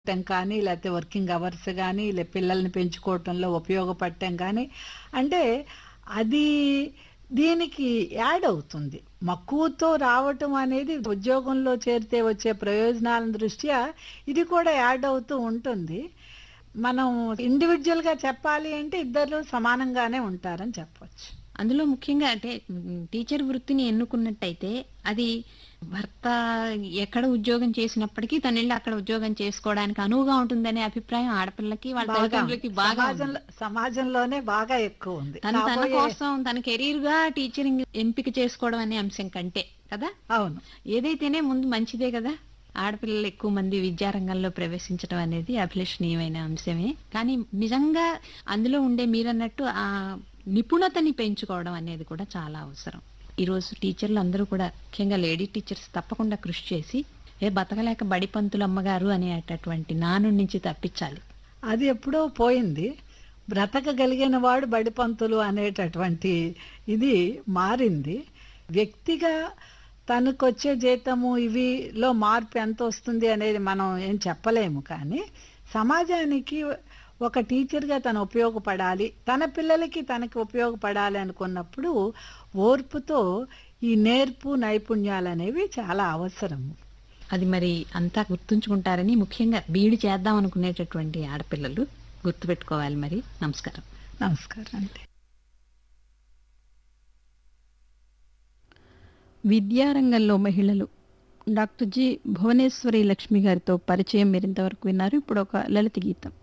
పెట్టడం కానీ లేకపోతే వర్కింగ్ అవర్స్ కానీ లే పిల్లల్ని పెంచుకోవటంలో ఉపయోగపడటం కానీ అంటే అది దీనికి యాడ్ అవుతుంది మక్కువతో రావటం అనేది ఉద్యోగంలో చేరితే వచ్చే ప్రయోజనాల దృష్ట్యా ఇది కూడా యాడ్ అవుతూ ఉంటుంది మనం ఇండివిజువల్గా చెప్పాలి అంటే ఇద్దరు సమానంగానే ఉంటారని చెప్పొచ్చు అందులో ముఖ్యంగా అంటే మ్, టీచర్ వృత్తిని ఎన్నుకున్నట్టయితే అది భర్త ఎక్కడ ఉద్యోగం చేసినప్పటికీ తను వెళ్ళి అక్కడ ఉద్యోగం చేసుకోవడానికి అనువుగా ఉంటుందనే అభిప్రాయం ఆడపిల్లకి వాళ్ళ బాగా తల్లిదండ్రులకి బాగా ఉంది. సమాజంలో సమాజంలోనే బాగా ఎక్కువ ఉంది తను తన కాబోయే- కోసం తన కెరీర్ గా టీచరింగ్ ఎంపిక చేసుకోవడం అనే అంశం కంటే కదా అవును ఏదైతేనే ముందు మంచిదే కదా ఆడపిల్లలు ఎక్కువ మంది విద్యారంగంలో ప్రవేశించడం అనేది అభిలషణీయమైన అంశమే కానీ నిజంగా అందులో ఉండే మీరన్నట్టు ఆ నిపుణతని పెంచుకోవడం అనేది కూడా చాలా అవసరం ఈరోజు టీచర్లు అందరూ కూడా ముఖ్యంగా లేడీ టీచర్స్ తప్పకుండా కృషి చేసి ఏ బతకలేక బడి పంతులు అమ్మగారు అనేటటువంటి నాను నుంచి తప్పించాలి అది ఎప్పుడో పోయింది బ్రతకగలిగిన వాడు బడిపంతులు అనేటటువంటి ఇది మారింది వ్యక్తిగా తనకొచ్చే జీతము ఇవిలో మార్పు ఎంత వస్తుంది అనేది మనం ఏం చెప్పలేము కానీ సమాజానికి ఒక టీచర్గా తను ఉపయోగపడాలి తన పిల్లలకి తనకి ఉపయోగపడాలి అనుకున్నప్పుడు ఓర్పుతో ఈ నేర్పు నైపుణ్యాలు అనేవి చాలా అవసరము అది మరి అంతా గుర్తుంచుకుంటారని ముఖ్యంగా బీడి చేద్దాం అనుకునేటటువంటి ఆడపిల్లలు గుర్తుపెట్టుకోవాలి మరి నమస్కారం నమస్కారం అండి విద్యారంగంలో మహిళలు డాక్టర్ జి భువనేశ్వరి లక్ష్మి గారితో పరిచయం మీరింతవరకు విన్నారు ఇప్పుడు ఒక లలిత గీతం